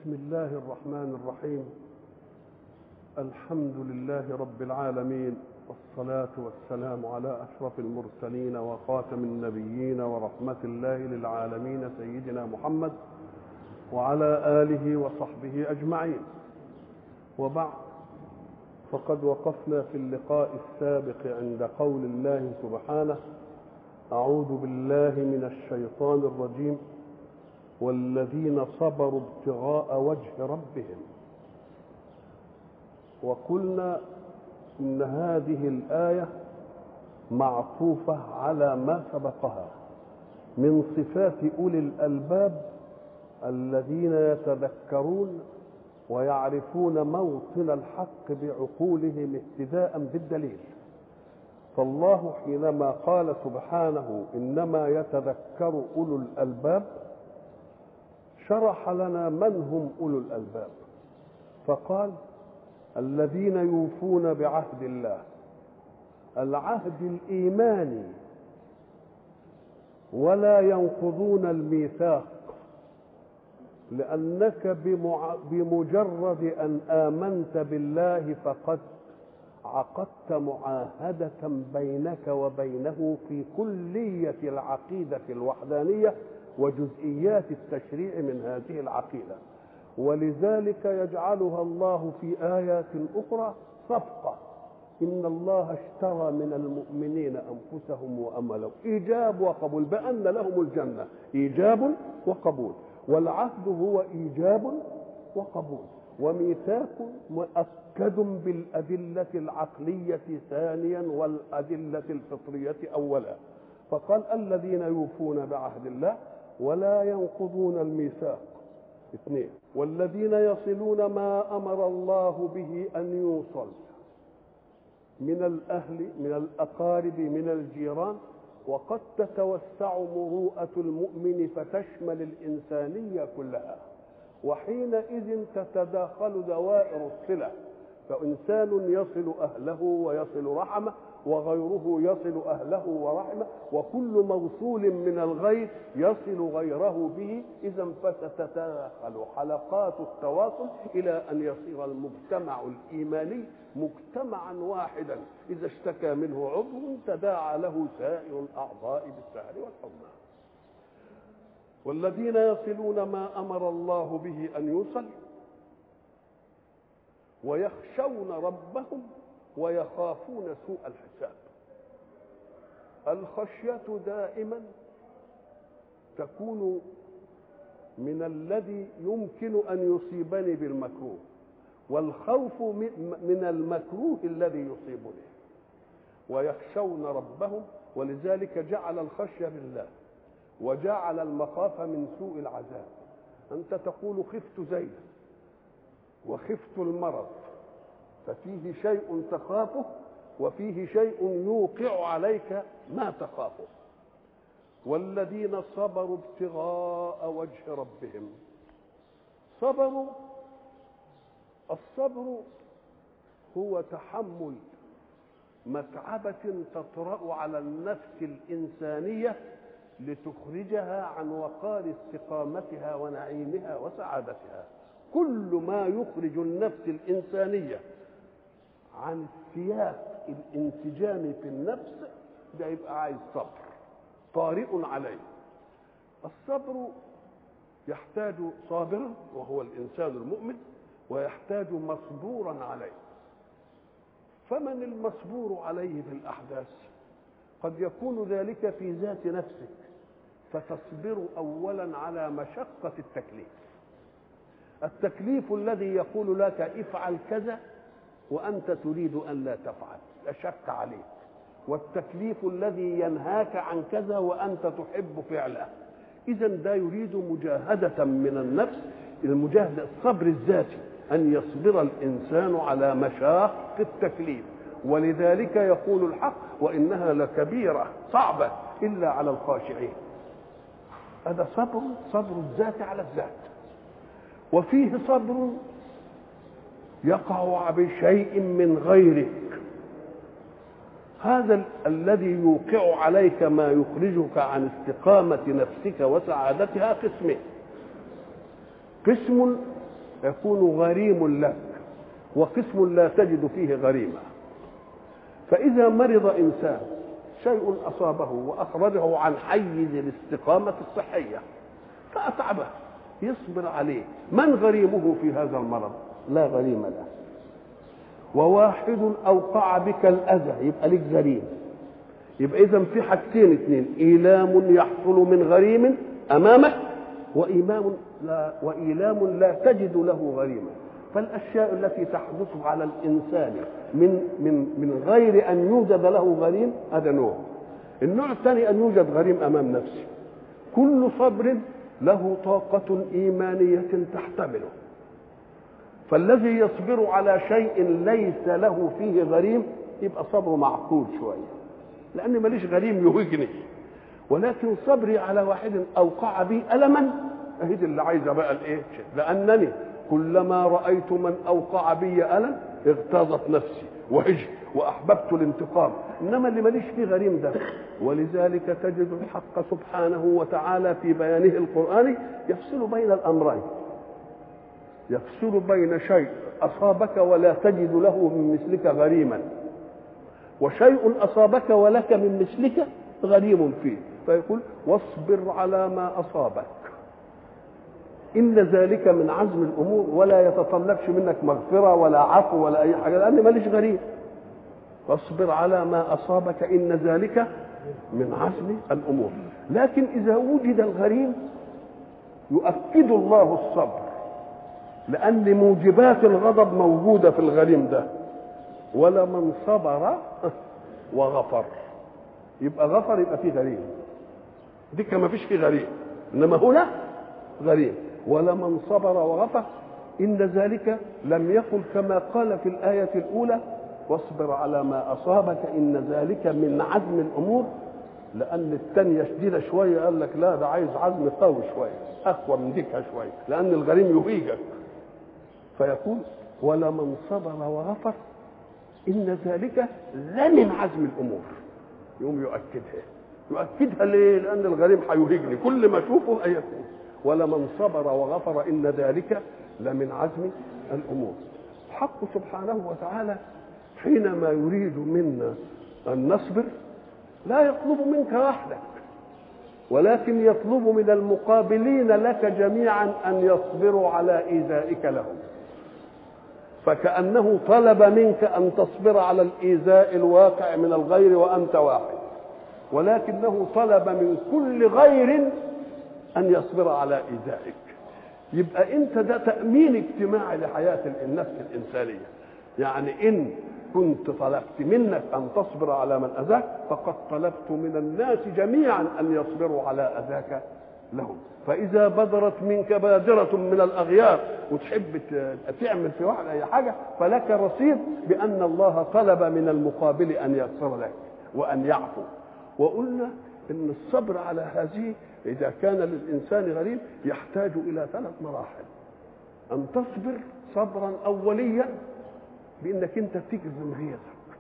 بسم الله الرحمن الرحيم الحمد لله رب العالمين والصلاة والسلام على أشرف المرسلين وخاتم النبيين ورحمة الله للعالمين سيدنا محمد وعلى آله وصحبه أجمعين وبعد فقد وقفنا في اللقاء السابق عند قول الله سبحانه أعوذ بالله من الشيطان الرجيم والذين صبروا ابتغاء وجه ربهم وقلنا ان هذه الايه معطوفه على ما سبقها من صفات اولي الالباب الذين يتذكرون ويعرفون موطن الحق بعقولهم اهتداء بالدليل فالله حينما قال سبحانه انما يتذكر اولو الالباب شرح لنا من هم اولو الالباب فقال الذين يوفون بعهد الله العهد الايماني ولا ينقضون الميثاق لانك بمجرد ان امنت بالله فقد عقدت معاهده بينك وبينه في كليه العقيده الوحدانيه وجزئيات التشريع من هذه العقيده ولذلك يجعلها الله في ايات اخرى صفقه ان الله اشترى من المؤمنين انفسهم واملهم ايجاب وقبول بان لهم الجنه ايجاب وقبول والعهد هو ايجاب وقبول وميثاق مؤكد بالادله العقليه ثانيا والادله الفطريه اولا فقال الذين يوفون بعهد الله ولا ينقضون الميثاق اثنين والذين يصلون ما امر الله به ان يوصل من الاهل من الاقارب من الجيران وقد تتوسع مروءه المؤمن فتشمل الانسانيه كلها وحينئذ تتداخل دوائر الصله فانسان يصل اهله ويصل رحمه وغيره يصل اهله ورحمه وكل موصول من الغير يصل غيره به اذا فستتداخل حلقات التواصل الى ان يصير المجتمع الايماني مجتمعا واحدا اذا اشتكى منه عضو تداعى له سائر الاعضاء بالسهر والحمى والذين يصلون ما امر الله به ان يوصل ويخشون ربهم ويخافون سوء الحساب الخشية دائما تكون من الذي يمكن أن يصيبني بالمكروه والخوف من المكروه الذي يصيبني ويخشون ربهم ولذلك جعل الخشية بالله وجعل المخافة من سوء العذاب أنت تقول خفت زيدا وخفت المرض ففيه شيء تخافه وفيه شيء يوقع عليك ما تخافه والذين صبروا ابتغاء وجه ربهم صبروا الصبر هو تحمل متعبة تطرأ على النفس الإنسانية لتخرجها عن وقار استقامتها ونعيمها وسعادتها كل ما يخرج النفس الإنسانية عن السياق الانسجامي في النفس ده يبقى عايز صبر طارئ عليه الصبر يحتاج صابرا وهو الانسان المؤمن ويحتاج مصبورا عليه فمن المصبور عليه في الاحداث قد يكون ذلك في ذات نفسك فتصبر اولا على مشقه التكليف التكليف الذي يقول لك افعل كذا وانت تريد ان لا تفعل اشق عليك والتكليف الذي ينهاك عن كذا وانت تحب فعله اذا ده يريد مجاهده من النفس المجاهده الصبر الذاتي ان يصبر الانسان على مشاق التكليف ولذلك يقول الحق وانها لكبيره صعبه الا على الخاشعين هذا صبر صبر الذات على الذات وفيه صبر يقع بشيء من غيرك هذا ال- الذي يوقع عليك ما يخرجك عن استقامة نفسك وسعادتها قسمين قسم يكون غريم لك وقسم لا تجد فيه غريمة فإذا مرض إنسان شيء أصابه وأخرجه عن حيز الاستقامة الصحية فأتعبه يصبر عليه من غريمه في هذا المرض لا غريم له وواحد أوقع بك الأذى يبقى لك غريم يبقى إذا في حاجتين اثنين إيلام يحصل من غريم أمامك وإيمام لا وإيلام لا تجد له غريما فالأشياء التي تحدث على الإنسان من من من غير أن يوجد له غريم هذا نوع النوع الثاني أن يوجد غريم أمام نفسه كل صبر له طاقة إيمانية تحتمله فالذي يصبر على شيء ليس له فيه غريم يبقى صبره معقول شوية لأن ماليش غريم يهجني ولكن صبري على واحد أوقع بي ألما أهدي اللي عايزة بقى الإيه لأنني كلما رأيت من أوقع بي ألم اغتاظت نفسي وهج وأحببت الانتقام إنما اللي ماليش فيه غريم ده ولذلك تجد الحق سبحانه وتعالى في بيانه القرآني يفصل بين الأمرين يفصل بين شيء أصابك ولا تجد له من مثلك غريما وشيء أصابك ولك من مثلك غريم فيه فيقول واصبر على ما أصابك إن ذلك من عزم الأمور ولا يتطلبش منك مغفرة ولا عفو ولا أي حاجة لأن ماليش غريب فاصبر على ما أصابك إن ذلك من عزم الأمور لكن إذا وجد الغريم يؤكد الله الصبر لأن موجبات الغضب موجودة في الغريم ده ولمن صبر وغفر يبقى غفر يبقى فيه غريم دي ما فيش فيه غريم انما هنا غريم ولمن صبر وغفر ان ذلك لم يقل كما قال في الايه الاولى واصبر على ما اصابك ان ذلك من عزم الامور لان الثانيه شديده شويه قال لك لا ده عايز عزم قوي شويه اقوى من ديكها شويه لان الغريم يهيجك فيقول ولمن صبر وغفر ان ذلك لمن عزم الامور يقوم يؤكدها يؤكدها ليه لان الغريم هيهجني كل ما اشوفه ايكون ولمن صبر وغفر ان ذلك لمن عزم الامور الحق سبحانه وتعالى حينما يريد منا ان نصبر لا يطلب منك وحدك ولكن يطلب من المقابلين لك جميعا ان يصبروا على ايذائك لهم فكانه طلب منك ان تصبر على الايذاء الواقع من الغير وانت واحد ولكنه طلب من كل غير ان يصبر على ايذائك يبقى انت ده تامين اجتماعي لحياه النفس الانسانيه يعني ان كنت طلبت منك ان تصبر على من اذاك فقد طلبت من الناس جميعا ان يصبروا على اذاك لهم فاذا بدرت منك بادره من الاغيار وتحب تعمل في واحد اي حاجه فلك رصيد بان الله طلب من المقابل ان يغفر لك وان يعفو وقلنا ان الصبر على هذه اذا كان للانسان غريب يحتاج الى ثلاث مراحل ان تصبر صبرا اوليا بانك انت تجزم غيظك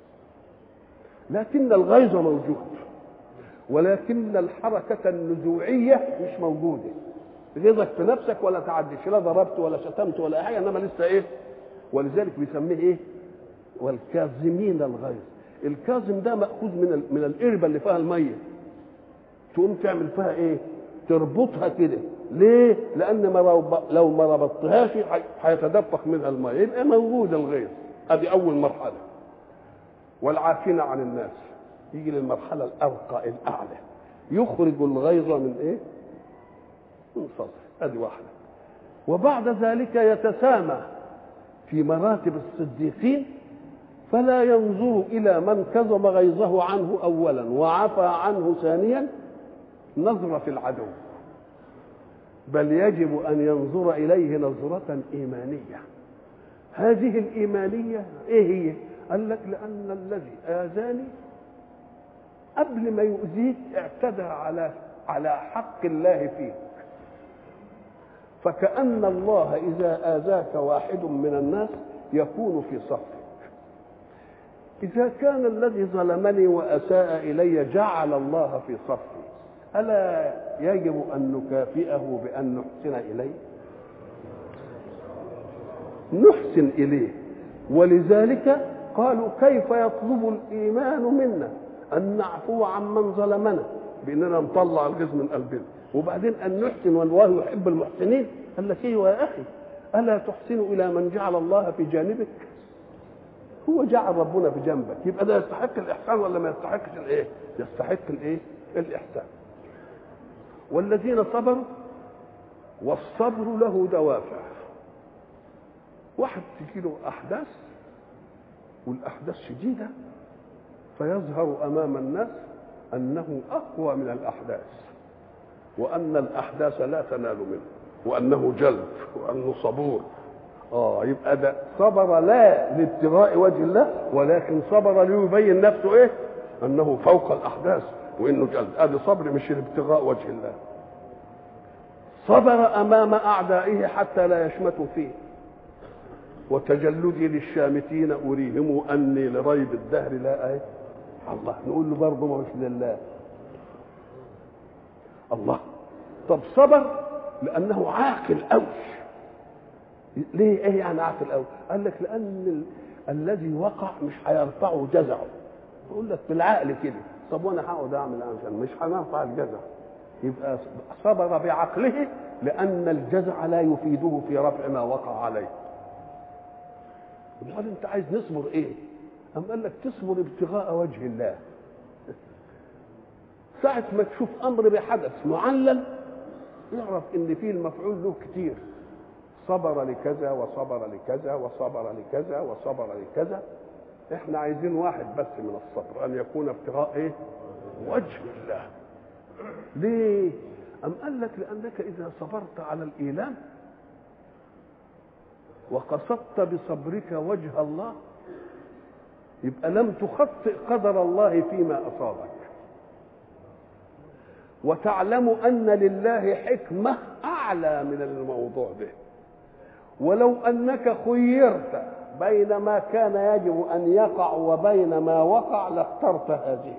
لكن الغيظ موجود ولكن الحركة النزوعية مش موجودة غيظك في نفسك ولا تعديش لا ضربت ولا شتمت ولا أي حاجة إنما لسه إيه ولذلك بيسميه إيه والكاظمين الغيظ الكاظم ده مأخوذ من من القربة اللي فيها المية تقوم تعمل فيها إيه تربطها كده ليه؟ لأن ما لو ما ربطتهاش هيتدفق منها المية يبقى موجود الغيظ ادي أول مرحلة والعافين عن الناس يجي للمرحلة الأرقى الأعلى يخرج الغيظ من إيه؟ من صدره ادي واحدة وبعد ذلك يتسامى في مراتب الصديقين فلا ينظر إلى من كظم غيظه عنه أولا وعفى عنه ثانيا نظرة العدو بل يجب أن ينظر إليه نظرة إيمانية هذه الإيمانية إيه هي؟ قال لك لأن الذي آذاني قبل ما يؤذيك اعتدى على على حق الله فيك فكأن الله إذا آذاك واحد من الناس يكون في صفك إذا كان الذي ظلمني وأساء إلي جعل الله في صفي ألا يجب أن نكافئه بأن نحسن إليه نحسن اليه ولذلك قالوا كيف يطلب الايمان منا ان نعفو عمن ظلمنا باننا نطلع الغيظ من قلبنا وبعدين ان نحسن والله يحب المحسنين قال لك ايوه يا اخي الا تحسن الى من جعل الله في جانبك هو جعل ربنا في جنبك يبقى ده يستحق الاحسان ولا ما يستحقش الايه يستحق الايه الاحسان والذين صبروا والصبر له دوافع واحد تجي له احداث والاحداث شديده فيظهر امام الناس انه اقوى من الاحداث وان الاحداث لا تنال منه وانه جلد وانه صبور اه يبقى ده صبر لا لابتغاء وجه الله ولكن صبر ليبين نفسه ايه انه فوق الاحداث وانه جلد ادي صبر مش لابتغاء وجه الله صبر امام اعدائه حتى لا يشمتوا فيه وتجلدي للشامتين اريهم اني لريب الدهر لا ايه الله نقول له برضه مش لله الله طب صبر لانه عاقل قوي ليه ايه يعني عاقل قوي قال لك لان ال... الذي وقع مش هيرفعه جزعه يقول لك بالعقل كده طب وانا هقعد اعمل عشان مش هنرفع الجزع يبقى صبر بعقله لان الجزع لا يفيده في رفع ما وقع عليه امال انت عايز نصبر ايه أم قال لك تصبر ابتغاء وجه الله ساعة ما تشوف أمر بحدث معلل يعرف إن فيه المفعول له كتير صبر لكذا وصبر لكذا وصبر لكذا وصبر لكذا احنا عايزين واحد بس من الصبر ان يكون ابتغاء ايه وجه الله ليه ام قال لك لانك اذا صبرت على الايلام وقصدت بصبرك وجه الله يبقى لم تخطئ قدر الله فيما اصابك وتعلم ان لله حكمه اعلى من الموضوع ده ولو انك خيرت بين ما كان يجب ان يقع وبين ما وقع لاخترت هذه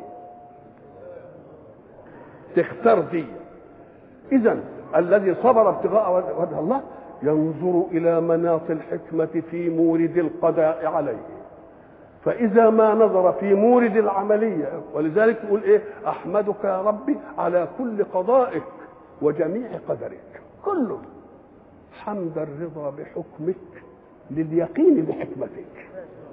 تختار دي اذا الذي صبر ابتغاء وجه الله ينظر الى مناط الحكمه في مورد القضاء عليه فاذا ما نظر في مورد العمليه ولذلك يقول ايه احمدك يا ربي على كل قضائك وجميع قدرك كله حمد الرضا بحكمك لليقين بحكمتك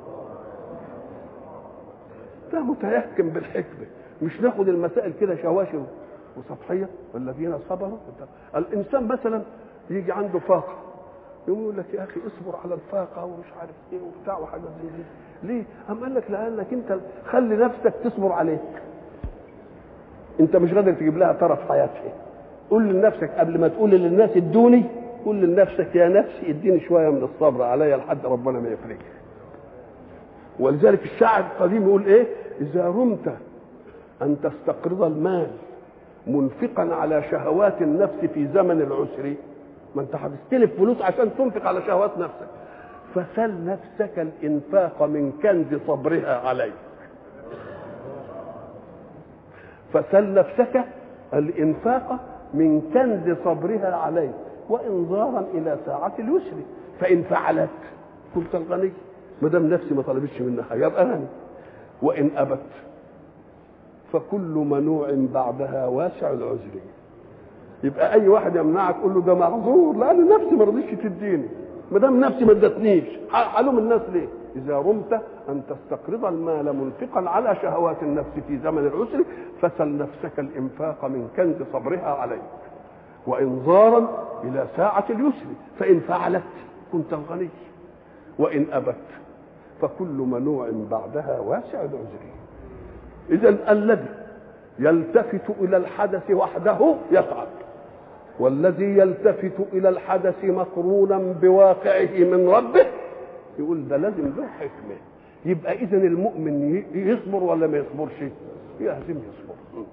ده متيقن بالحكمة مش ناخد المسائل كده شواشر وسطحية والذين صبروا الإنسان مثلا يجي عنده فاقة يقول لك يا أخي اصبر على الفاقة ومش عارف إيه وبتاع وحاجات زي دي ليه؟ أم قال لك لأنك أنت خلي نفسك تصبر عليك أنت مش قادر تجيب لها طرف حياتها قول لنفسك قبل ما تقول للناس ادوني قول لنفسك يا نفسي اديني شويه من الصبر عليا لحد ربنا ما يفرج ولذلك الشاعر القديم يقول ايه اذا رمت ان تستقرض المال منفقا على شهوات النفس في زمن العسر ما انت هتستلف فلوس عشان تنفق على شهوات نفسك فسل نفسك الانفاق من كنز صبرها عليك فسل نفسك الانفاق من كنز صبرها عليك وانظارا الى ساعه اليسر فان فعلت كنت الغني ما دام نفسي ما طلبتش منها حاجه يبقى غني وان ابت فكل منوع بعدها واسع العذر يبقى اي واحد يمنعك قول له ده معذور لان نفسي ما رضيتش تديني ما دام نفسي ما ادتنيش حلوم الناس ليه اذا رمت ان تستقرض المال منفقا على شهوات النفس في زمن العسر فسل نفسك الانفاق من كنز صبرها عليك وانظارا الى ساعه اليسر فان فعلت كنت الغني وان ابت فكل منوع بعدها واسع العذر اذا الذي يلتفت الى الحدث وحده يتعب والذي يلتفت الى الحدث مقرونا بواقعه من ربه يقول ده لازم له حكمه يبقى اذا المؤمن يصبر ولا ما يصبرش لازم يصبر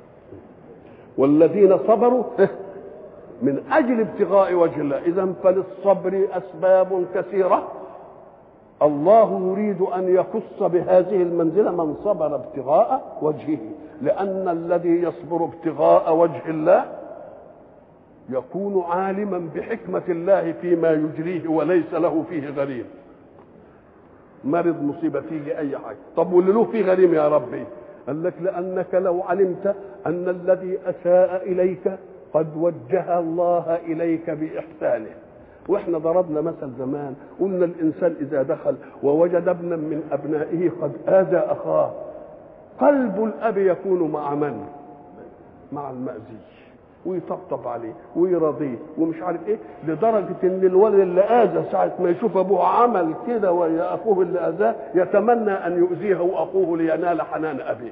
والذين صبروا من اجل ابتغاء وجه الله اذا فللصبر اسباب كثيره الله يريد ان يخص بهذه المنزله من صبر ابتغاء وجهه لان الذي يصبر ابتغاء وجه الله يكون عالما بحكمة الله فيما يجريه وليس له فيه غريم مرض مصيبة تيجي أي حاجة طب واللي له فيه غريم يا ربي قال لك لأنك لو علمت أن الذي أساء إليك قد وجه الله إليك بإحسانه واحنا ضربنا مثل زمان قلنا الانسان اذا دخل ووجد ابنا من ابنائه قد اذى اخاه قلب الاب يكون مع من مع المأذي ويطبطب عليه ويرضيه ومش عارف ايه لدرجه ان الولد اللي اذى ساعه ما يشوف ابوه عمل كده ويا اخوه اللي اذاه يتمنى ان يؤذيه اخوه لينال حنان ابيه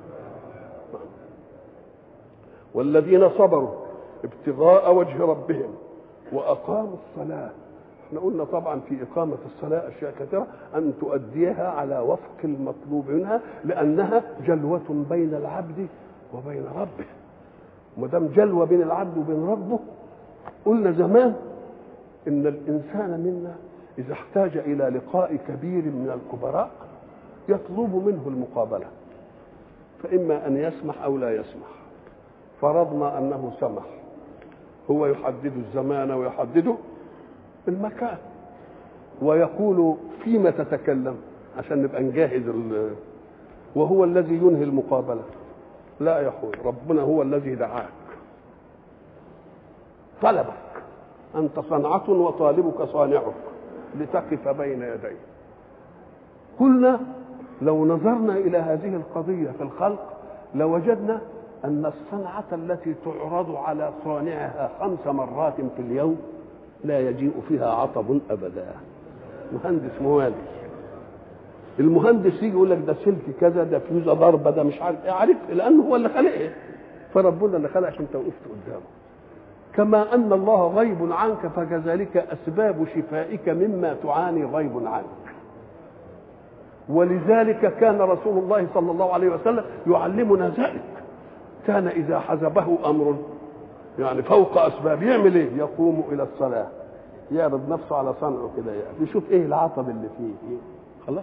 والذين صبروا ابتغاء وجه ربهم واقاموا الصلاه احنا قلنا طبعا في اقامه الصلاه اشياء كثيره ان تؤديها على وفق المطلوب منها لانها جلوه بين العبد وبين ربه ما دام جلوه بين العبد وبين ربه قلنا زمان ان الانسان منا اذا احتاج الى لقاء كبير من الكبراء يطلب منه المقابله فاما ان يسمح او لا يسمح فرضنا انه سمح هو يحدد الزمان ويحدده المكان ويقول فيما تتكلم عشان نبقى نجهز وهو الذي ينهي المقابله لا يا اخوي ربنا هو الذي دعاك طلبك انت صنعه وطالبك صانعك لتقف بين يديه قلنا لو نظرنا الى هذه القضيه في الخلق لوجدنا أن الصنعة التي تعرض على صانعها خمس مرات في اليوم لا يجيء فيها عطب أبدا مهندس موالي المهندس يجي يقول لك ده سلك كذا ده فيوزة ضربة ده مش عارف عارف لأنه هو اللي خلقه فربنا اللي خلقك أنت وقفت قدامه كما أن الله غيب عنك فكذلك أسباب شفائك مما تعاني غيب عنك ولذلك كان رسول الله صلى الله عليه وسلم يعلمنا ذلك كان إذا حزبه أمر يعني فوق أسباب يعمل إيه؟ يقوم إلى الصلاة يعرض نفسه على صنعه كده يعني يشوف إيه العطب اللي فيه إيه؟ خلاص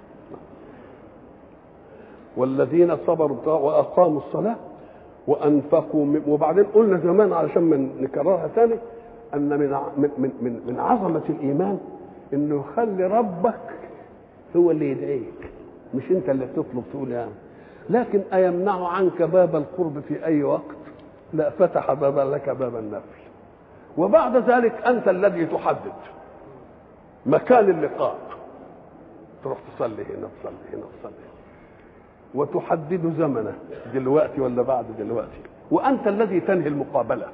والذين صبروا وأقاموا الصلاة وأنفقوا من وبعدين قلنا زمان علشان من نكررها ثاني أن من من من من عظمة الإيمان إنه يخلي ربك هو اللي يدعيك مش أنت اللي تطلب تقول يعني لكن أيمنع عنك باب القرب في أي وقت لا فتح بابا لك باب النفل وبعد ذلك أنت الذي تحدد مكان اللقاء تروح تصلي هنا تصلي هنا تصلي وتحدد زمنه دلوقتي ولا بعد دلوقتي وأنت الذي تنهي المقابلة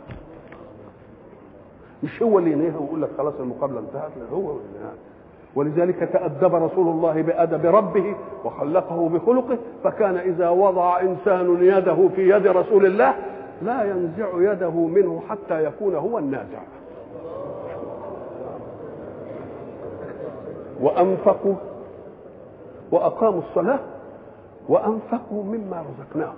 مش هو اللي ينهيها ويقول لك خلاص المقابلة انتهت لا هو اللي ينهيها ولذلك تأدب رسول الله بأدب ربه وخلقه بخلقه فكان إذا وضع إنسان يده في يد رسول الله لا ينزع يده منه حتى يكون هو النازع وأنفقوا وأقاموا الصلاة وأنفقوا مما رزقناهم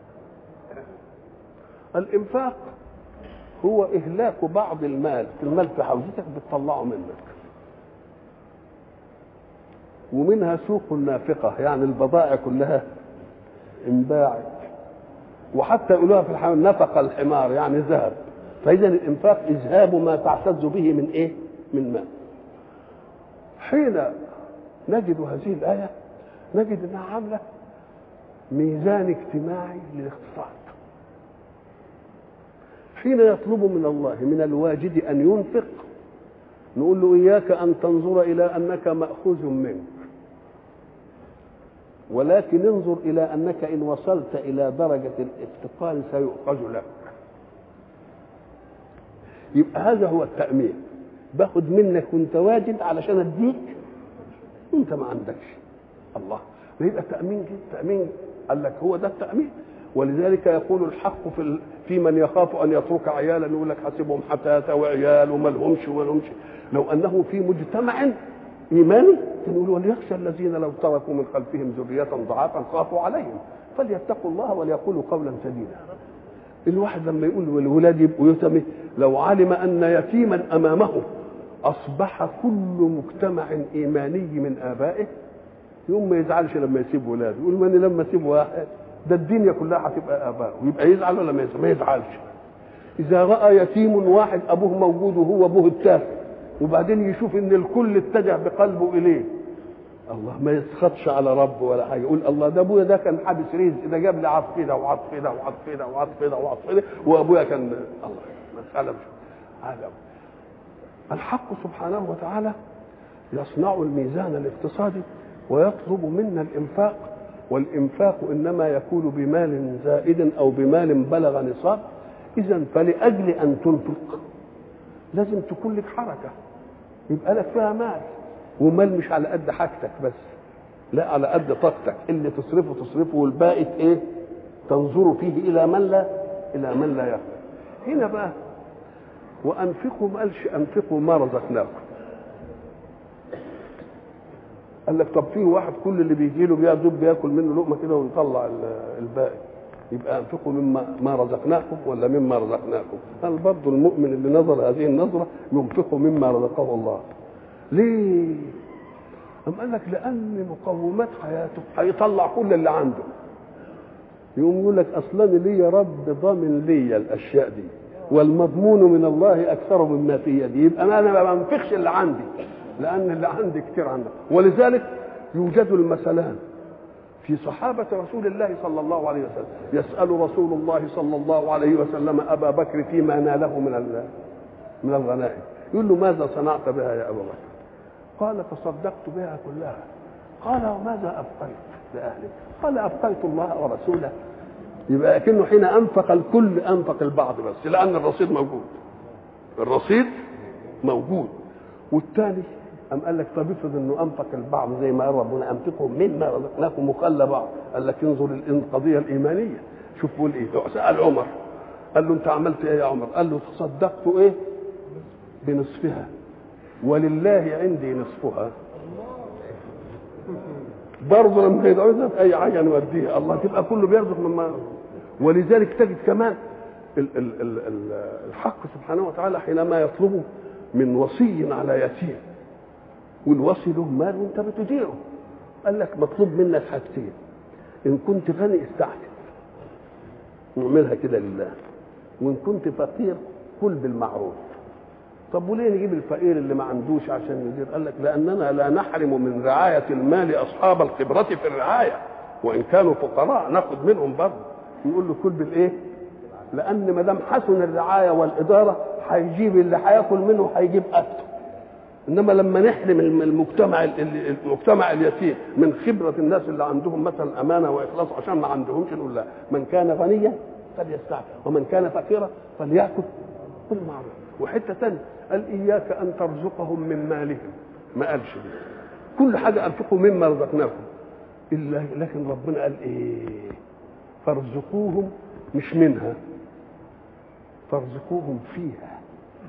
الإنفاق هو إهلاك بعض المال المال في حوزتك بتطلعه منك ومنها سوق نافقة يعني البضائع كلها انباعت وحتى يقولوها في الحمام نفق الحمار يعني ذهب فإذا الإنفاق إذهاب ما تعتز به من إيه؟ من ماء حين نجد هذه الآية نجد أنها عاملة ميزان اجتماعي للاقتصاد حين يطلب من الله من الواجد أن ينفق نقول له إياك أن تنظر إلى أنك مأخوذ منك ولكن انظر إلى أنك إن وصلت إلى درجة الافتقار سيؤخذ لك يبقى هذا هو التأمين باخد منك وانت واجد علشان اديك وانت ما عندكش الله يبقى التأمين كده تأمين قال لك هو ده التأمين ولذلك يقول الحق في في من يخاف ان يترك عيالا يقول لك حسبهم حتاتا وعيال وما لهمش وما لهمش لو انه في مجتمع ايماني نقول وليخشى الذين لو تركوا من خلفهم ذرية ضعافا خافوا عليهم فليتقوا الله وليقولوا قولا سديدا الواحد لما يقول والولاد يبقوا يتمي لو علم ان يتيما امامه اصبح كل مجتمع ايماني من ابائه يوم ما يزعلش لما يسيب ولاده يقول من لما اسيب واحد ده الدنيا كلها هتبقى اباء ويبقى يزعل ولا ما يزعل ما يزعلش اذا راى يتيم واحد ابوه موجود وهو ابوه التافه وبعدين يشوف ان الكل اتجه بقلبه اليه الله ما يسخطش على ربه ولا حاجه يقول الله ده ابويا ده كان حابس رزق ده جاب لي عطف ده وعطف ده وعطف ده وعطف ده وعطف ده وابويا كان الله مساله مش عالم الحق سبحانه وتعالى يصنع الميزان الاقتصادي ويطلب منا الانفاق والانفاق انما يكون بمال زائد او بمال بلغ نصاب اذا فلاجل ان تنفق لازم تكون لك حركه يبقى لك فيها مال ومال مش على قد حاجتك بس لا على قد طاقتك اللي تصرفه تصرفه والباقي ايه تنظر فيه الى من لا الى من لا يقدر هنا بقى وانفقوا ما قالش انفقوا ما رزقناكم قال لك طب في واحد كل اللي بيجي له بيدوب بياكل منه لقمه كده ويطلع الباقي يبقى انفقوا مما ما رزقناكم ولا مما رزقناكم قال برضه المؤمن اللي نظر هذه النظره ينفق مما رزقه الله ليه أم قال لك لأن مقومات حياته هيطلع كل اللي عنده يقوم يقول لك أصلا لي يا رب ضامن لي الأشياء دي والمضمون من الله أكثر مما في يدي يبقى أنا ما بنفقش اللي عندي لأن اللي عندي كتير عندك ولذلك يوجد المثلان في صحابة رسول الله صلى الله عليه وسلم يسأل رسول الله صلى الله عليه وسلم أبا بكر فيما ناله من من الغنائم يقول له ماذا صنعت بها يا أبا بكر قال تصدقت بها كلها قال وماذا أبقيت لأهلك قال أبقيت الله ورسوله يبقى لكنه حين أنفق الكل أنفق البعض بس لأن الرصيد موجود الرصيد موجود والثاني أم قال لك طب افرض انه انفق البعض زي ما قال ربنا انفقوا مما رزقناكم وخلى بعض قال لك انظر القضيه الايمانيه شوف بيقول ايه سال عمر قال له انت عملت ايه يا عمر قال له تصدقت ايه بنصفها ولله عندي نصفها برضه لما يدعونا في اي حاجه نوديها الله تبقى كله بيرزق مما ولذلك تجد كمان ال ال ال ال الحق سبحانه وتعالى حينما يطلبه من وصي على يتيم والوصي له مال وانت بتديره قال لك مطلوب منك حاجتين ان كنت غني استعجل واعملها كده لله وان كنت فقير كل بالمعروف طب وليه نجيب الفقير اللي ما عندوش عشان يدير قال لك لاننا لا نحرم من رعايه المال اصحاب الخبره في الرعايه وان كانوا فقراء ناخد منهم برضه نقول له كل بالايه لان ما دام حسن الرعايه والاداره هيجيب اللي هياكل منه هيجيب اكله انما لما نحرم المجتمع المجتمع اليتيم من خبره الناس اللي عندهم مثلا امانه واخلاص عشان ما عندهمش نقول لا من كان غنيا فليستعفف ومن كان فقيرا فليأكل بالمعروف وحته ثانيه قال اياك ان ترزقهم من مالهم ما قالش دي كل حاجه انفقوا مما رزقناكم الا لكن ربنا قال ايه فارزقوهم مش منها فارزقوهم فيها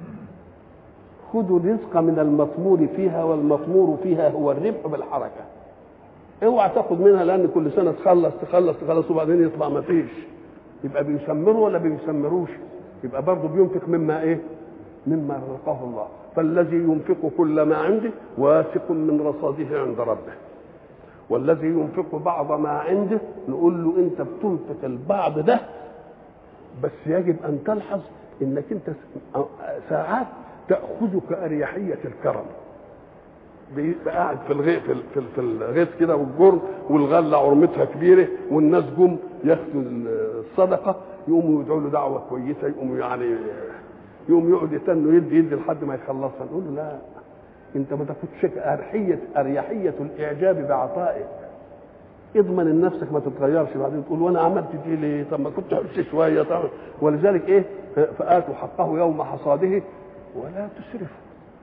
خذوا الرزق من المطمور فيها والمطمور فيها هو الربح بالحركه اوعى تاخد منها لان كل سنه تخلص تخلص تخلص وبعدين يطلع ما فيش يبقى بيسمروا ولا بيسمروش يبقى برضه بينفق مما ايه مما رزقه الله فالذي ينفق كل ما عنده واثق من رصاده عند ربه والذي ينفق بعض ما عنده نقول له انت بتنفق البعض ده بس يجب ان تلحظ انك انت ساعات تاخذك اريحيه الكرم بيبقى قاعد في الغيط في, في, في الغيط كده والجرن والغله عرمتها كبيره والناس جم ياخدوا الصدقه يقوموا يدعوا له دعوه كويسه يقوموا يعني يقوم يقعد يستنوا يدي يدي لحد ما يخلصها نقول له لا انت ما تاخدش اريحيه اريحيه الاعجاب بعطائك اضمن ان نفسك ما تتغيرش بعدين تقول وانا عملت دي ليه طب ما كنت حبس شويه طب ولذلك ايه فاتوا حقه يوم حصاده ولا تسرفوا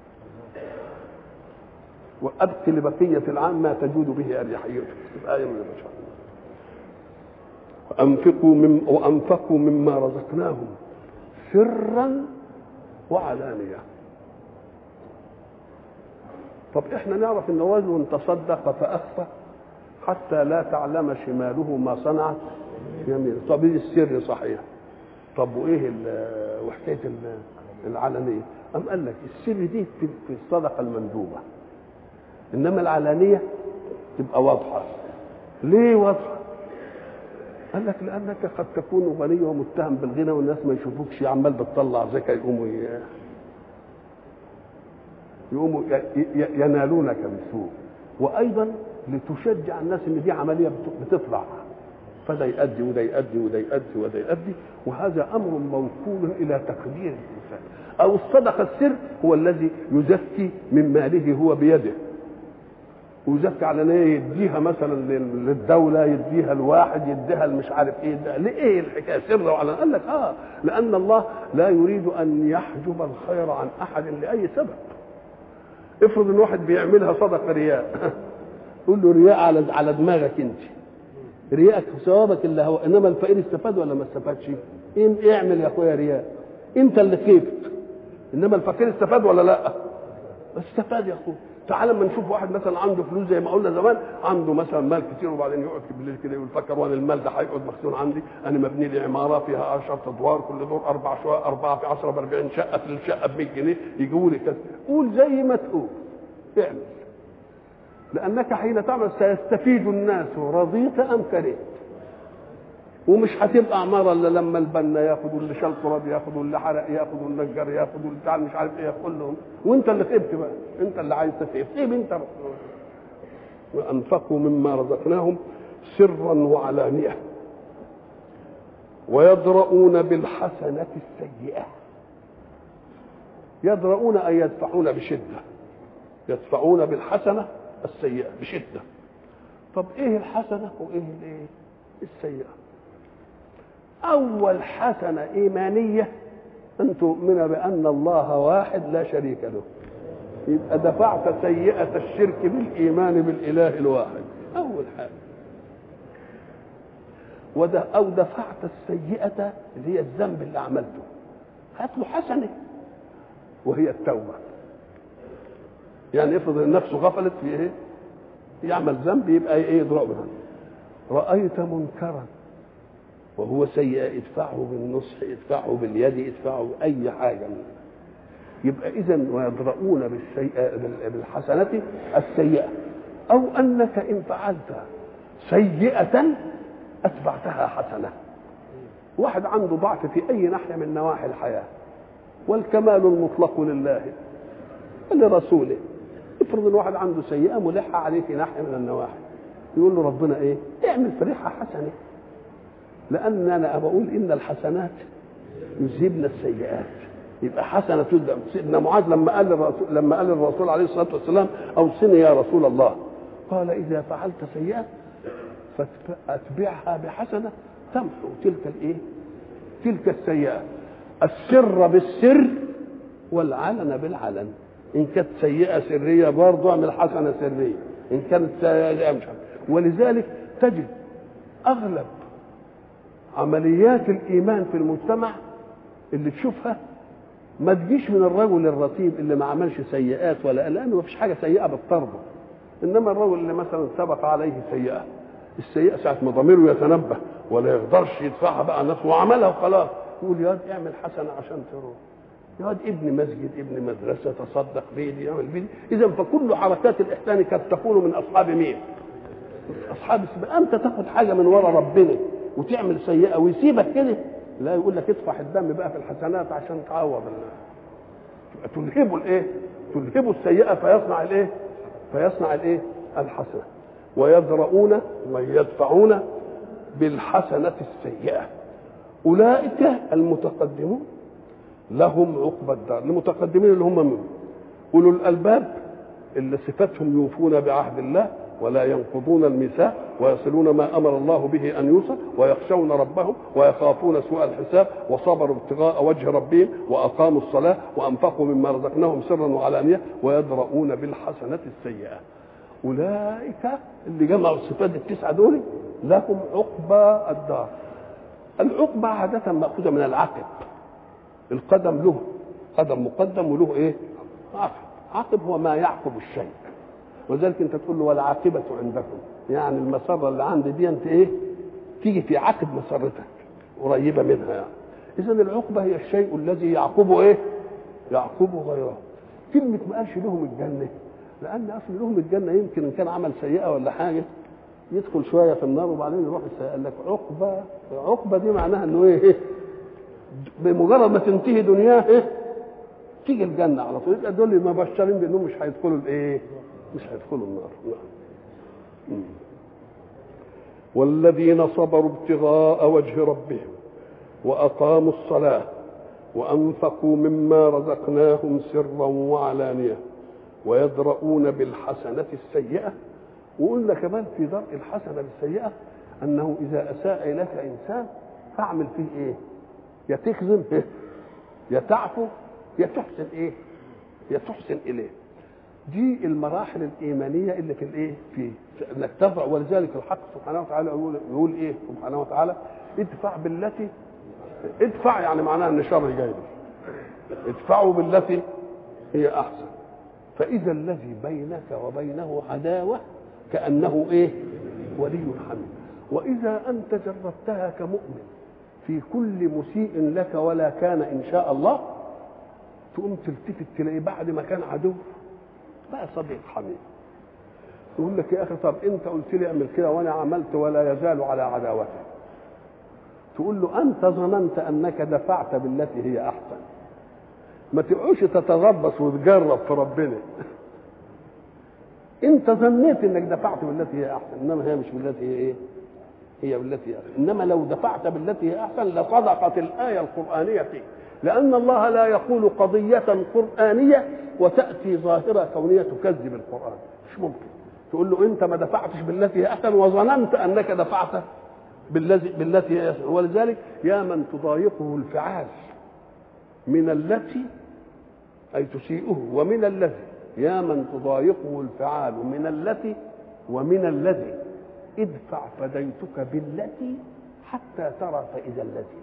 وابق لبقيه العام ما تجود به اريحيتك آية من البشر وانفقوا من وانفقوا مما رزقناهم سرا وعلانيه طب احنا نعرف ان رجل تصدق فاخفى حتى لا تعلم شماله ما صنعت يمينه طب ايه السر صحيح طب وايه وحكايه العلانيه ام قال لك السر دي في الصدقه المندوبه انما العلانيه تبقى واضحه ليه واضحه قال لك لانك قد تكون غني ومتهم بالغنى والناس ما يشوفوكش عمال بتطلع زكاه يقوموا ي- يقوموا ي- ي- ينالونك بالسوء وايضا لتشجع الناس ان دي عمليه بت- بتطلع فده يؤدي وده يؤدي وده يؤدي وده يؤدي وهذا امر موكول الى تقدير الانسان او الصدقه السر هو الذي يزكي من ماله هو بيده ويزكي على ان إيه؟ يديها مثلا لل- للدوله يديها الواحد يديها مش عارف ايه ده ليه الحكايه سر وعلى قال لك اه لان الله لا يريد ان يحجب الخير عن احد لاي سبب افرض ان واحد بيعملها صدقه رياء قول له رياء على على دماغك انت رياءك ثوابك اللي هو انما الفقير استفاد ولا ما استفادش إيه اعمل يا اخويا رياء انت اللي خيبت انما الفقير استفاد ولا لا استفاد يا اخويا تعال لما نشوف واحد مثلا عنده فلوس زي ما قلنا زمان عنده مثلا مال كتير وبعدين يقعد بالليل كده يقول فكر وانا المال ده هيقعد مخزون عندي انا مبني لي عماره فيها 10 ادوار كل دور اربع شقق اربعه في 10 ب 40 شقه في الشقه ب 100 جنيه يجيبوا لي كذا قول زي ما تقول اعمل لانك حين تعمل سيستفيد الناس رضيت ام كرهت ومش هتبقى عماره الا لما البنا ياخد واللي شال تراب ياخد واللي حرق ياخد والنجار ياخد واللي بتاع مش عارف ايه ياخد لهم وانت اللي خبت بقى انت اللي عايز تخيب خيب انت وانفقوا مما رزقناهم سرا وعلانيه ويدرؤون بالحسنة السيئة يدرؤون أي يدفعون بشدة يدفعون بالحسنة السيئة بشدة طب ايه الحسنة وايه الايه السيئة أول حسنة إيمانية أن تؤمن بأن الله واحد لا شريك له يبقى دفعت سيئة الشرك بالإيمان بالإله الواحد أول حاجة وده أو دفعت السيئة اللي هي الذنب اللي عملته هات له حسنة وهي التوبة يعني افرض ان نفسه غفلت في ايه يعمل ذنب يبقى ايه يدرأ منها رأيت منكرا وهو سيئة ادفعه بالنصح ادفعه باليد ادفعه بأي حاجة منه. يبقى إذا ويدرؤون بالسيئة بالحسنة السيئة أو أنك إن فعلت سيئة أتبعتها حسنة واحد عنده ضعف في أي ناحية من نواحي الحياة والكمال المطلق لله ولرسوله افرض ان واحد عنده سيئة ملحة عليه في ناحية من النواحي يقول له ربنا ايه اعمل فريحة حسنة لان انا بقول ان الحسنات يذهبن السيئات يبقى حسنه تذهب سيدنا معاذ لما قال للرسول لما قال للرسول عليه الصلاه والسلام اوصني يا رسول الله قال اذا فعلت سيئه فاتبعها بحسنه تمحو تلك الايه؟ تلك السيئه السر بالسر والعلن بالعلن ان كانت سيئه سريه برضه اعمل حسنه سريه ان كانت سيئه مش عارف. ولذلك تجد اغلب عمليات الايمان في المجتمع اللي تشوفها ما تجيش من الرجل الرتيب اللي ما عملش سيئات ولا لانه ما فيش حاجه سيئه بتطرده انما الرجل اللي مثلا سبق عليه سيئه السيئه ساعه ما ضميره يتنبه ولا يقدرش يدفعها بقى نفسه وعملها وخلاص يقول يا واد اعمل حسنه عشان تروح يا واد ابن مسجد ابن مدرسه تصدق بيدي يعمل بيدي اذا فكل حركات الاحسان قد تكون من اصحاب مين؟ اصحاب السبق انت تاخد حاجه من ورا ربنا وتعمل سيئه ويسيبك كده لا يقول لك ادفع الدم بقى في الحسنات عشان تعوض الله تلهبوا الايه تلهبوا السيئه فيصنع الايه فيصنع الايه الحسنه ويدرؤون ويدفعون بالحسنه السيئه اولئك المتقدمون لهم عقبى الدار المتقدمين اللي هم من اولو الالباب اللي صفتهم يوفون بعهد الله ولا ينقضون الميثاق ويصلون ما امر الله به ان يوصل ويخشون ربهم ويخافون سوء الحساب وصبروا ابتغاء وجه ربهم واقاموا الصلاه وانفقوا مما رزقناهم سرا وعلانيه ويدرؤون بالحسنه السيئه اولئك اللي جمعوا الصفات التسعه دول لهم عقبى الدار العقبى عاده ماخوذه من العقب القدم له قدم مقدم وله ايه عقب عقب هو ما يعقب الشيء ولذلك انت تقول له والعاقبه عندكم يعني المسره اللي عندي دي انت ايه تيجي في عقب مسرتك قريبه منها يعني اذا العقبه هي الشيء الذي يعقبه ايه يعقبه غيره كلمه ما قالش لهم الجنه لان اصل لهم الجنه يمكن ان كان عمل سيئه ولا حاجه يدخل شويه في النار وبعدين يروح الس- قال لك عقبه عقبه دي معناها انه ايه بمجرد ما تنتهي دنياه ايه تيجي الجنه على طول يبقى دول مبشرين بانهم مش هيدخلوا الايه مش هيدخلوا النار نعم مم. والذين صبروا ابتغاء وجه ربهم واقاموا الصلاه وانفقوا مما رزقناهم سرا وعلانيه ويدرؤون بالحسنه السيئه وقلنا كمان في درء الحسنه بالسيئه انه اذا اساء اليك انسان فاعمل فيه ايه؟ يا تكذب إيه؟ يا تعفو يا تحسن ايه؟ يا تحسن اليه دي المراحل الايمانيه اللي في الايه؟ في في انك تضع ولذلك الحق سبحانه وتعالى يقول يقول ايه سبحانه وتعالى ادفع بالتي ادفع يعني معناها ان الشر جاي لك. ادفعوا بالتي هي احسن فاذا الذي بينك وبينه عداوه كانه ايه؟ ولي حميد واذا انت جربتها كمؤمن في كل مسيء لك ولا كان ان شاء الله تقوم تلتفت تلاقي بعد ما كان عدو بقى صديق حميد يقول لك يا اخي طب انت قلت لي اعمل كده وانا عملت ولا يزال على عداوته تقول له انت ظننت انك دفعت بالتي هي احسن ما تقعدش تتربص وتجرب في ربنا انت ظنيت انك دفعت بالتي هي احسن انما هي مش بالتي هي ايه هي بالتي هي احسن انما لو دفعت بالتي هي احسن لصدقت الايه القرانيه فيك لان الله لا يقول قضيه قرانيه وتاتي ظاهره كونيه تكذب القران مش ممكن تقول له انت ما دفعتش بالتي هي احسن وظننت انك دفعت بالذي بالتي هي احسن ولذلك يا من تضايقه الفعال من التي اي تسيئه ومن الذي يا من تضايقه الفعال من التي ومن الذي ادفع فديتك بالتي حتى ترى فإذا الذي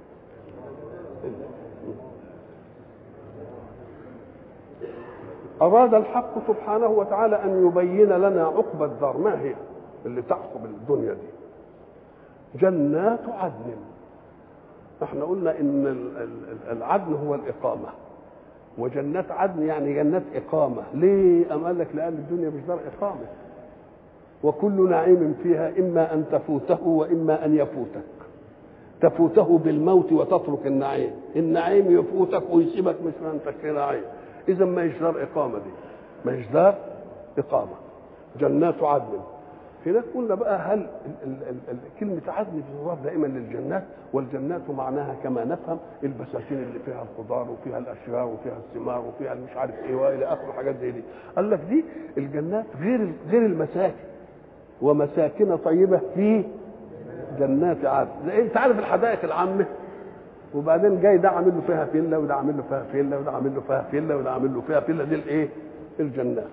أراد الحق سبحانه وتعالى أن يبين لنا عقبى الدار ما هي اللي تعقب الدنيا دي جنات عدن احنا قلنا ان ال- ال- العدن هو الإقامة وجنات عدن يعني جنات إقامة ليه أم قال لك لأن الدنيا مش دار إقامة وكل نعيم فيها إما أن تفوته وإما أن يفوتك تفوته بالموت وتترك النعيم النعيم يفوتك ويسيبك مش ما انت في نعيم اذا ما هيش دار اقامه دي ما هيش دار اقامه جنات عدن هناك قلنا بقى هل ال ال ال ال كلمة عدن بتضاف دائما للجنات والجنات معناها كما نفهم البساتين اللي فيها الخضار وفيها الاشجار وفيها الثمار وفيها المش عارف ايه والى اخره حاجات زي دي قال لك دي الجنات غير غير المساكن ومساكن طيبة في جنات عدن زي انت عارف الحدائق العامة وبعدين جاي ده عامل له فيها فيلا وده عامل له فيها فيلا وده عامل له فيها فيلا وده عامل له فيها فيلا دي الايه؟ الجنات.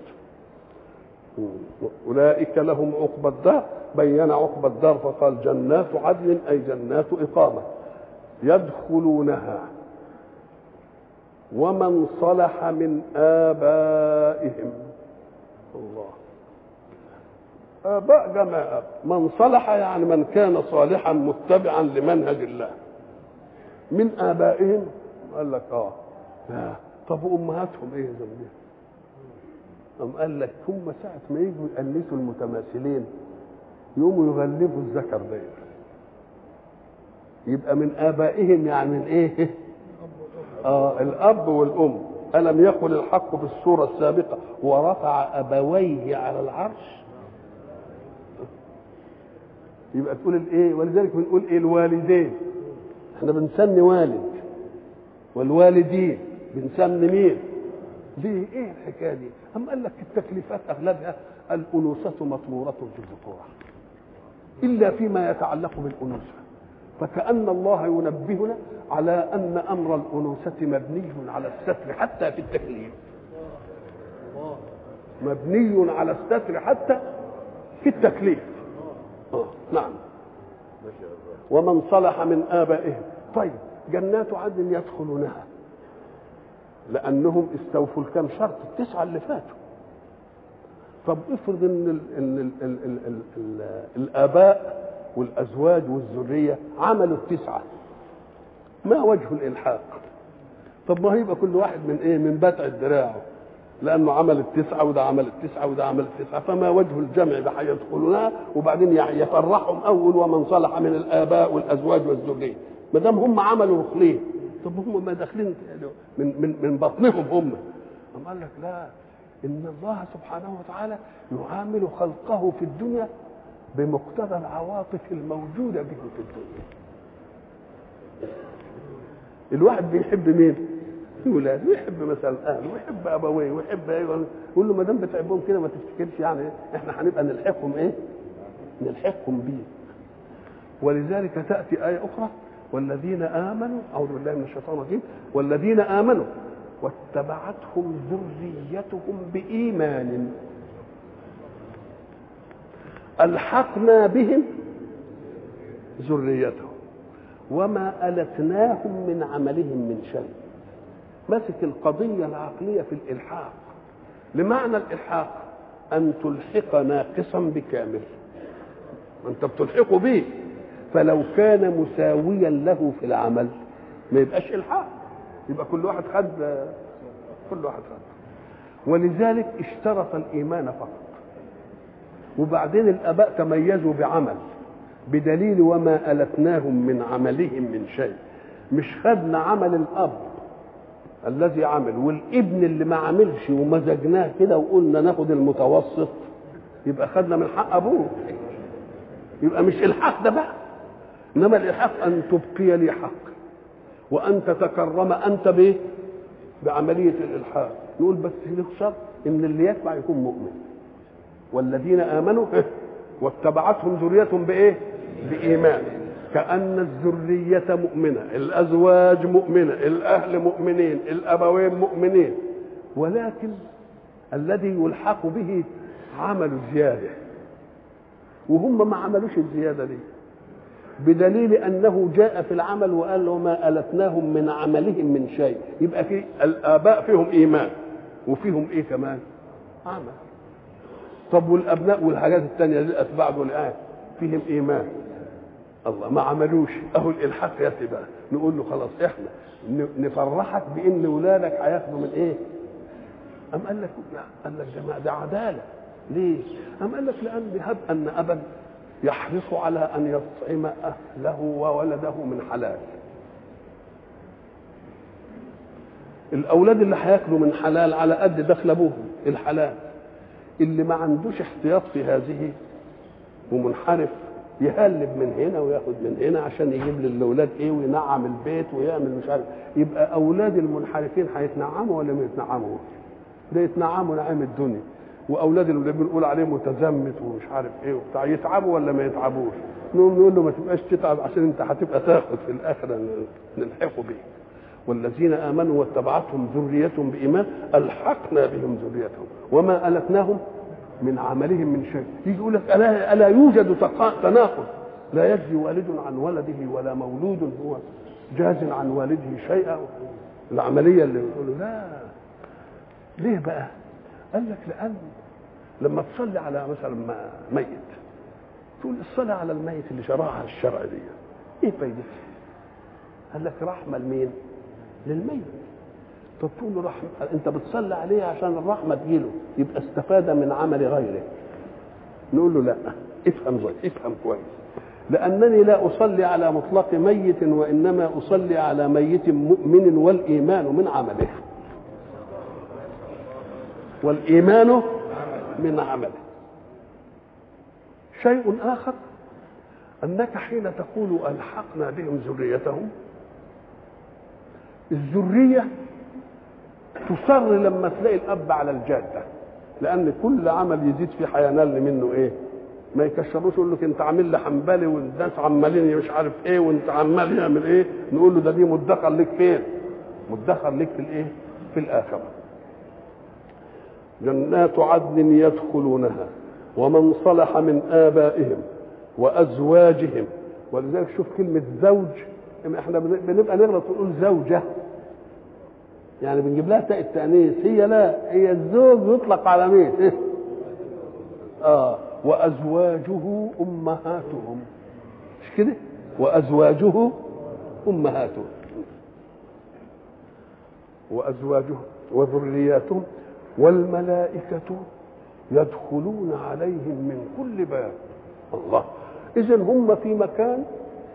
اولئك لهم عقبى الدار بين عقبى الدار فقال جنات عدن اي جنات اقامه يدخلونها ومن صلح من ابائهم الله آباء جمع أب من صلح يعني من كان صالحا متبعا لمنهج الله من آبائهم قال لك آه لا. طب وأمهاتهم إيه ذنبهم أم قال لك هم ساعة ما يجوا يأنسوا المتماثلين يقوموا يغلبوا الذكر ده يبقى من آبائهم يعني من إيه؟ آه الأب والأم ألم يقل الحق في السورة السابقة ورفع أبويه على العرش يبقى تقول الايه ولذلك بنقول ايه الوالدين احنا بنسمي والد والوالدين بنسمي مين ليه ايه الحكايه دي أم قال لك التكليفات اغلبها الانوثه مطموره في الذكوره الا فيما يتعلق بالانوثه فكأن الله ينبهنا على أن أمر الأنوثة مبني على الستر حتى في التكليف مبني على الستر حتى في التكليف آه. نعم ومن صلح من آبائهم طيب جنات عدن يدخلونها لأنهم استوفوا الكام شرط التسعة اللي فاتوا طب افرض ان ال ال ال ال ال ال ال الآباء والأزواج والذرية عملوا التسعة ما وجه الإلحاق طب ما هيبقى كل واحد من ايه من بتع دراعه لانه عمل التسعه وده عمل التسعه وده عمل التسعه فما وجه الجمع ده هيدخلونها وبعدين يفرحهم اول ومن صلح من الاباء والازواج والذريه ما دام هم عملوا ركنين طب هم ما داخلين من من من بطنهم هم أم قال لك لا ان الله سبحانه وتعالى يعامل خلقه في الدنيا بمقتضى العواطف الموجوده به في الدنيا الواحد بيحب مين؟ ولاده ويحب مثلا اهله ويحب ابويه ويحب ايوه يقول له ما دام بتحبهم كده ما تفتكرش يعني احنا هنبقى نلحقهم ايه؟ نلحقهم بيه ولذلك تاتي ايه اخرى والذين امنوا اعوذ بالله من الشيطان الرجيم والذين امنوا واتبعتهم ذريتهم بايمان الحقنا بهم ذريتهم وما التناهم من عملهم من شيء مسك القضيه العقليه في الالحاق لمعنى الالحاق ان تلحق ناقصا بكامل انت بتلحقه به فلو كان مساويا له في العمل ما يبقاش الحاق يبقى كل واحد خد كل واحد خد ولذلك اشترط الايمان فقط وبعدين الاباء تميزوا بعمل بدليل وما التناهم من عملهم من شيء مش خدنا عمل الاب الذي عمل والابن اللي ما عملش ومزجناه كده وقلنا ناخد المتوسط يبقى خدنا من حق ابوه يبقى مش الحق ده بقى انما الالحاق ان تبقي لي حق وان تتكرم انت بايه بعمليه الالحاق نقول بس له شرط ان اللي يتبع يكون مؤمن والذين امنوا واتبعتهم ذريتهم بايه بايمان كان الذريه مؤمنه الازواج مؤمنه الاهل مؤمنين الابوين مؤمنين ولكن الذي يلحق به عمل زياده وهم ما عملوش الزياده دي بدليل انه جاء في العمل وقال وما التناهم من عملهم من شيء يبقى في الاباء فيهم ايمان وفيهم ايه كمان عمل طب والابناء والحاجات الثانيه الاتباع دول آه فيهم ايمان الله ما عملوش اهو الالحاق ياتي بقى نقول له خلاص احنا نفرحك بان ولادك هياخدوا من ايه أم قال لك قال لك ده ده عداله ليه؟ أم قال لك لأن هب أن أبا يحرص على أن يطعم أهله وولده من حلال الأولاد اللي هياكلوا من حلال على قد دخل أبوهم الحلال اللي ما عندوش احتياط في هذه ومنحرف يهلب من هنا وياخد من هنا عشان يجيب للاولاد ايه وينعم البيت ويعمل مش عارف يبقى اولاد المنحرفين هيتنعموا ولا ما يتنعموا؟ ده يتنعموا نعيم الدنيا واولاد اللي بنقول عليه متزمت ومش عارف ايه وبتاع يتعبوا ولا ما يتعبوش نقوم نقول له ما تبقاش تتعب عشان انت هتبقى تاخد في الاخره نلحقه بيه والذين امنوا واتبعتهم ذريتهم بايمان الحقنا بهم ذريتهم وما التناهم من عملهم من شيء يجي يقول لك الا الا يوجد تناقض لا يجزي والد عن ولده ولا مولود هو جاز عن والده شيئا العمليه اللي بيقولوا لا ليه بقى؟ قال لك لان لما تصلي على مثلا ميت تقول الصلاه على الميت اللي شرعها الشرع دي ايه فايدتها؟ قال لك رحمه لمين؟ للميت طب تقول له رحمه انت بتصلي عليه عشان الرحمه تجيله يبقى استفاد من عمل غيره نقول له لا افهم زي افهم كويس لانني لا اصلي على مطلق ميت وانما اصلي على ميت مؤمن والايمان من عمله والايمان من عمله شيء اخر انك حين تقول الحقنا بهم ذريتهم الذريه تصر لما تلاقي الاب على الجاده لان كل عمل يزيد في هينال منه ايه ما يكشروش يقول لك انت عامل لي حنبلي والناس عمالين مش عارف ايه وانت عمال يعمل ايه نقول له ده دي مدخر لك فين مدخر لك في الايه في الاخره جنات عدن يدخلونها ومن صلح من ابائهم وازواجهم ولذلك شوف كلمه زوج احنا بنبقى نغلط ونقول زوجه يعني بنجيب لها تاء التانيث هي لا هي الزوج يطلق على مين اه وازواجه امهاتهم مش كده وازواجه امهاتهم وازواجه وذرياتهم والملائكة يدخلون عليهم من كل باب الله إذا هم في مكان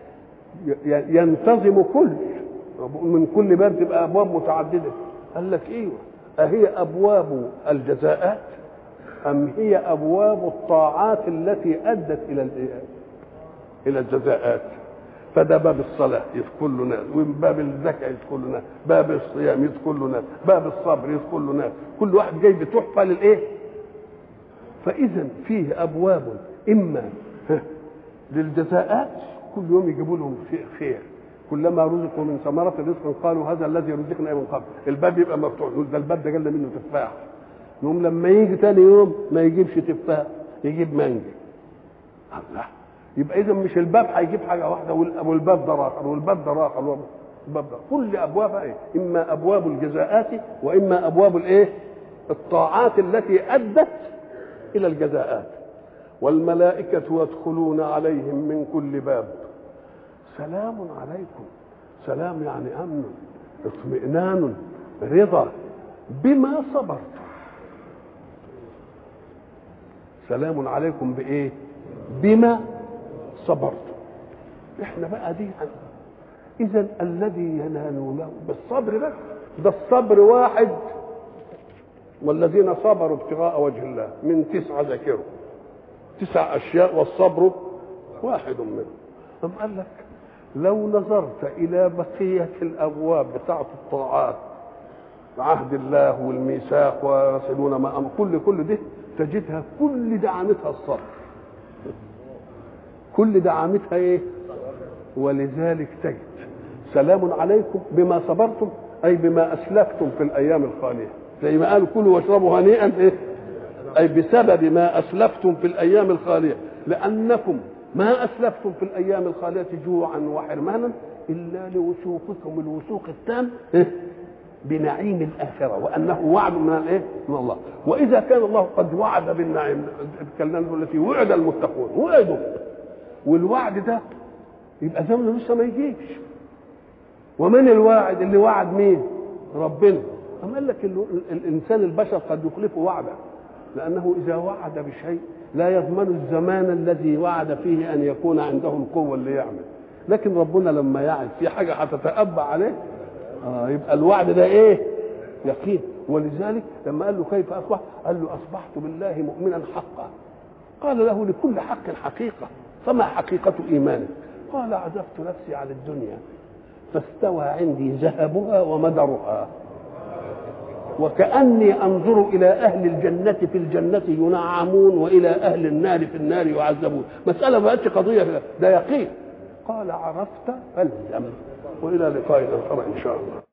ينتظم كل من كل باب تبقى أبواب متعددة قال لك إيه أهي أبواب الجزاءات أم هي أبواب الطاعات التي أدت إلى إلى الجزاءات فده باب الصلاة يدخل له ناس وباب الزكاة يدخل له ناس باب الصيام يدخل له ناس باب الصبر يدخل له ناس كل واحد جاي بتحفة للإيه فإذا فيه أبواب إما للجزاءات كل يوم يجيبوا لهم خير كلما رزقوا من ثمرة رزق قالوا هذا الذي رزقنا من قبل الباب يبقى مفتوح يقول ده الباب ده جالنا منه تفاح يوم لما يجي تاني يوم ما يجيبش تفاح يجيب مانجا الله يبقى اذا مش الباب هيجيب حاجه واحده والباب ده اخر والباب ده اخر الباب ده كل ابوابها ايه اما ابواب الجزاءات واما ابواب الايه الطاعات التي ادت الى الجزاءات والملائكه يدخلون عليهم من كل باب سلام عليكم سلام يعني امن اطمئنان رضا بما صبرتم سلام عليكم بايه بما صبرتم احنا بقى دي اذا الذي ينالونه بالصبر بس ده الصبر واحد والذين صبروا ابتغاء وجه الله من تسعة ذكروا تسع أشياء والصبر واحد منهم أم قال لك لو نظرت إلى بقية الأبواب بتاعة الطاعات عهد الله والميثاق ويصلون ما أمر كل كل ده تجدها كل دعامتها الصبر كل دعامتها ايه ولذلك تجد سلام عليكم بما صبرتم اي بما اسلفتم في الايام الخاليه زي ما قالوا كلوا واشربوا هنيئا ايه اي بسبب ما اسلفتم في الايام الخاليه لانكم ما اسلفتم في الايام الخاليه جوعا وحرمانا الا لوثوقكم الوثوق التام إيه؟ بنعيم الآخرة وأنه وعد من الإيه؟ من الله وإذا كان الله قد وعد بالنعيم الكلمة التي وعد المتقون وعدوا والوعد ده يبقى زمنه لسه ما يجيش ومن الواعد اللي وعد مين ربنا أما قال لك الإنسان البشر قد يخلف وعده لأنه إذا وعد بشيء لا يضمن الزمان الذي وعد فيه أن يكون عنده القوة اللي يعمل لكن ربنا لما يعد في حاجة هتتأبى عليه آه يبقى الوعد ده ايه يقين ولذلك لما قال له كيف اصبح قال له اصبحت بالله مؤمنا حقا قال له لكل حق حقيقه فما حقيقه ايمانك قال عزفت نفسي على الدنيا فاستوى عندي ذهبها ومدرها وكأني أنظر إلى أهل الجنة في الجنة ينعمون وإلى أهل النار في النار يعذبون مسألة ما قالتش قضية ده يقين قال عرفت فالزم والى لقاء اخر ان شاء الله